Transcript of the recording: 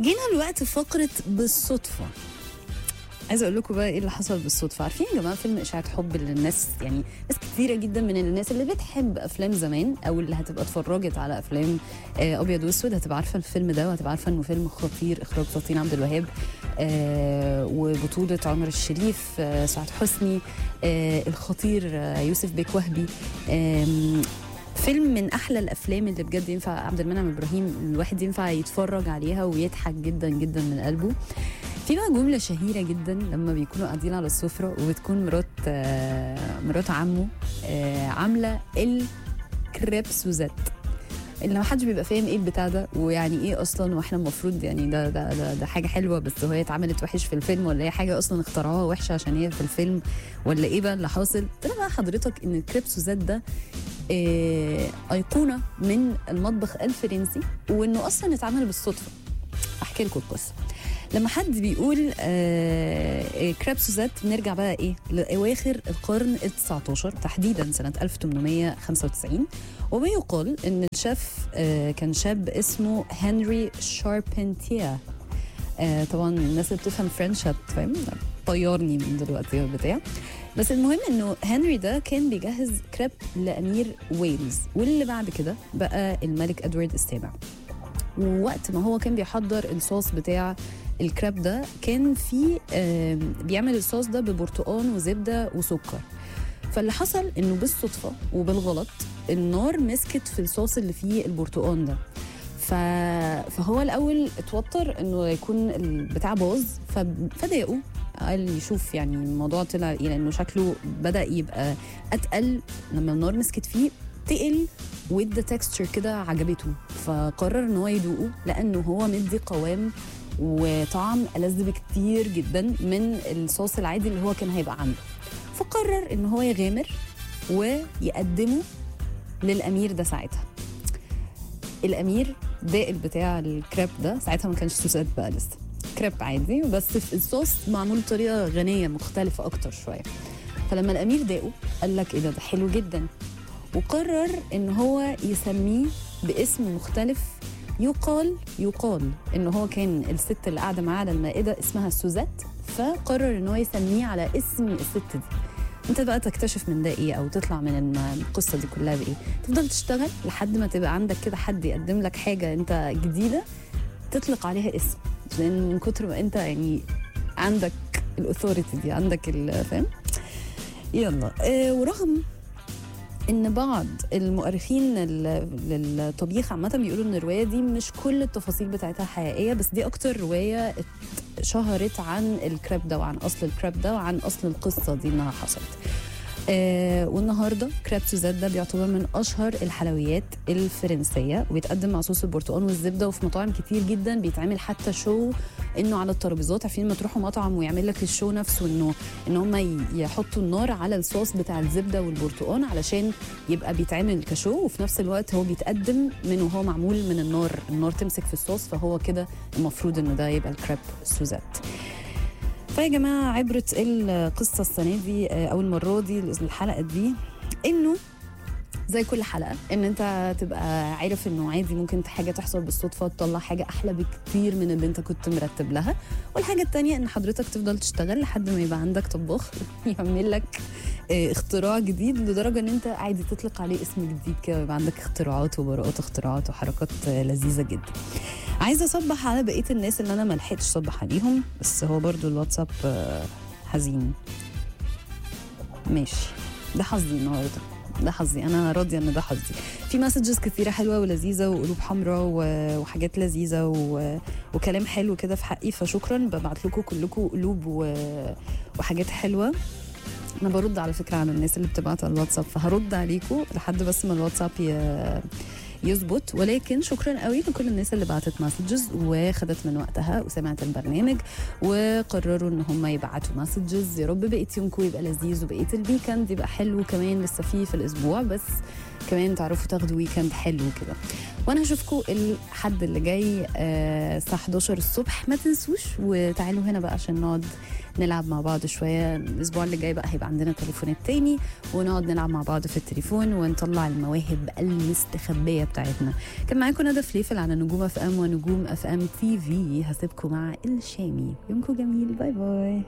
جينا الوقت فقرة بالصدفة عايزه اقول لكم بقى ايه اللي حصل بالصدفه عارفين يا جماعه فيلم اشاعه حب اللي الناس يعني ناس كتيره جدا من الناس اللي بتحب افلام زمان او اللي هتبقى اتفرجت على افلام آه ابيض واسود هتبقى عارفه الفيلم ده وهتبقى عارفه انه فيلم خطير اخراج سلطين عبد الوهاب آه وبطوله عمر الشريف آه سعاد حسني آه الخطير آه يوسف بيك وهبي آم، فيلم من احلى الافلام اللي بجد ينفع عبد المنعم ابراهيم الواحد ينفع يتفرج عليها ويضحك جدا جدا من قلبه في بقى جمله شهيره جدا لما بيكونوا قاعدين على السفره وبتكون مرات آه، مرات عمه آه، عامله الكريب سوزات اللي ما حدش بيبقى فاهم ايه البتاع ده ويعني ايه اصلا واحنا المفروض يعني ده ده ده, ده حاجه حلوه بس هي اتعملت وحش في الفيلم ولا هي حاجه اصلا اخترعوها وحشه عشان هي في الفيلم ولا ايه بقى اللي حاصل طلع بقى حضرتك ان الكريب سوزات ده آه، ايقونه من المطبخ الفرنسي وانه اصلا اتعمل بالصدفه احكي لكم القصه لما حد بيقول آه كراب سوزات نرجع بقى ايه لاواخر القرن ال 19 تحديدا سنه 1895 وبيقال ان الشيف آه كان شاب اسمه هنري شاربنتيا آه طبعا الناس اللي بتفهم فرنش هتفهم طيرني من دلوقتي والبتاع بس المهم انه هنري ده كان بيجهز كريب لامير ويلز واللي بعد كده بقى الملك ادوارد السابع ووقت ما هو كان بيحضر الصوص بتاع الكراب ده كان في آم، بيعمل الصوص ده ببرتقان وزبده وسكر فاللي حصل انه بالصدفه وبالغلط النار مسكت في الصوص اللي فيه البرتقان ده ف... فهو الاول اتوتر انه يكون البتاع باظ ف... فضايقه قال يشوف يعني الموضوع طلع ايه لانه شكله بدا يبقى اتقل لما النار مسكت فيه تقل وادى تكستشر كده عجبته فقرر ان هو يدوقه لانه هو مدي قوام وطعم ألذ بكتير جدا من الصوص العادي اللي هو كان هيبقى عنده فقرر ان هو يغامر ويقدمه للامير ده ساعتها الامير داقل بتاع الكريب ده ساعتها ما كانش سوسات بقى لسه كريب عادي بس في الصوص معمول بطريقه غنيه مختلفه اكتر شويه فلما الامير داقه قال لك ايه ده ده حلو جدا وقرر ان هو يسميه باسم مختلف يقال يقال ان هو كان الست اللي قاعده معاه على المائده اسمها سوزات فقرر ان هو يسميه على اسم الست دي انت بقى تكتشف من ده ايه او تطلع من الم- القصه دي كلها بايه تفضل تشتغل لحد ما تبقى عندك كده حد يقدم لك حاجه انت جديده تطلق عليها اسم لان من كتر ما انت يعني عندك الاثوريتي دي عندك ال- فاهم يلا آه ورغم ان بعض المؤرخين لل- للطبيخ عامه بيقولوا ان الروايه دي مش كل التفاصيل بتاعتها حقيقيه بس دي اكتر روايه شهرت عن الكريب ده وعن اصل الكريب ده وعن اصل القصه دي انها حصلت آه والنهارده كريب سوزات ده بيعتبر من اشهر الحلويات الفرنسيه وبيتقدم مع صوص البرتقال والزبده وفي مطاعم كتير جدا بيتعمل حتى شو انه على الترابيزات عارفين لما تروحوا مطعم ويعمل لك الشو نفسه انه ان هم يحطوا النار على الصوص بتاع الزبده والبرتقال علشان يبقى بيتعمل كشو وفي نفس الوقت هو بيتقدم من وهو معمول من النار النار تمسك في الصوص فهو كده المفروض انه ده يبقى الكريب سوزات فيا جماعه عبره القصه السنه دي آه، او المره دي الحلقه دي انه زي كل حلقه ان انت تبقى عارف انه عادي ممكن حاجه تحصل بالصدفه تطلع حاجه احلى بكتير من اللي انت كنت مرتب لها والحاجه التانية ان حضرتك تفضل تشتغل لحد ما يبقى عندك طباخ يعمل لك آه، اختراع جديد لدرجه ان انت عادي تطلق عليه اسم جديد كده ويبقى عندك اختراعات وبراءات اختراعات وحركات آه، لذيذه جدا عايزه اصبح على بقيه الناس اللي انا ما لحقتش اصبح عليهم بس هو برضو الواتساب آه، حزين ماشي ده حظي النهارده ده حظي انا راضيه ان ده حظي في مسجز كتيره حلوه ولذيذه وقلوب حمراء و- وحاجات لذيذه و... وكلام حلو كده في حقي فشكرا ببعت لكم كلكم قلوب و... وحاجات حلوه انا برد على فكره على الناس اللي بتبعت على الواتساب فهرد عليكم لحد بس ما الواتساب ي... يظبط ولكن شكرا قوي لكل الناس اللي بعتت مسجز وخدت من وقتها وسمعت البرنامج وقرروا ان هم يبعتوا مسجز يا رب بقيه يومكم يبقى لذيذ وبقيه الويكند يبقى حلو كمان لسه فيه في الاسبوع بس كمان تعرفوا تاخدوا ويكند حلو كده وانا هشوفكم الحد اللي جاي آه، الساعه 11 الصبح ما تنسوش وتعالوا هنا بقى عشان نقعد نلعب مع بعض شويه الاسبوع اللي جاي بقى هيبقى عندنا تليفونات تاني ونقعد نلعب مع بعض في التليفون ونطلع المواهب المستخبيه بتاعتنا كان معاكم ندى فليفل على نجوم اف ام ونجوم اف ام تي في هسيبكم مع الشامي يومكم جميل باي باي